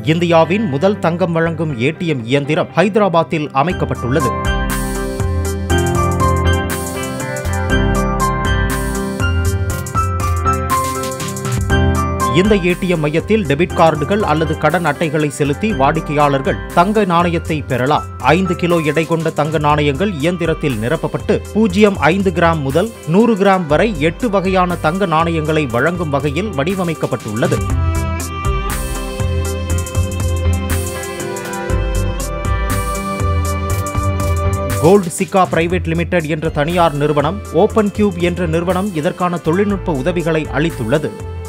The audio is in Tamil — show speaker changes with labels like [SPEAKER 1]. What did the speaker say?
[SPEAKER 1] இந்தியாவின் முதல் தங்கம் வழங்கும் ஏடிஎம் இயந்திரம் ஹைதராபாத்தில் அமைக்கப்பட்டுள்ளது இந்த ஏடிஎம் மையத்தில் டெபிட் கார்டுகள் அல்லது கடன் அட்டைகளை செலுத்தி வாடிக்கையாளர்கள் தங்க நாணயத்தை பெறலாம் ஐந்து கிலோ எடை கொண்ட தங்க நாணயங்கள் இயந்திரத்தில் நிரப்பப்பட்டு பூஜ்ஜியம் ஐந்து கிராம் முதல் நூறு கிராம் வரை எட்டு வகையான தங்க நாணயங்களை வழங்கும் வகையில் வடிவமைக்கப்பட்டுள்ளது கோல்டு சிக்கா பிரைவேட் லிமிடெட் என்ற தனியார் நிறுவனம் ஓபன் கியூப் என்ற நிறுவனம் இதற்கான தொழில்நுட்ப உதவிகளை அளித்துள்ளது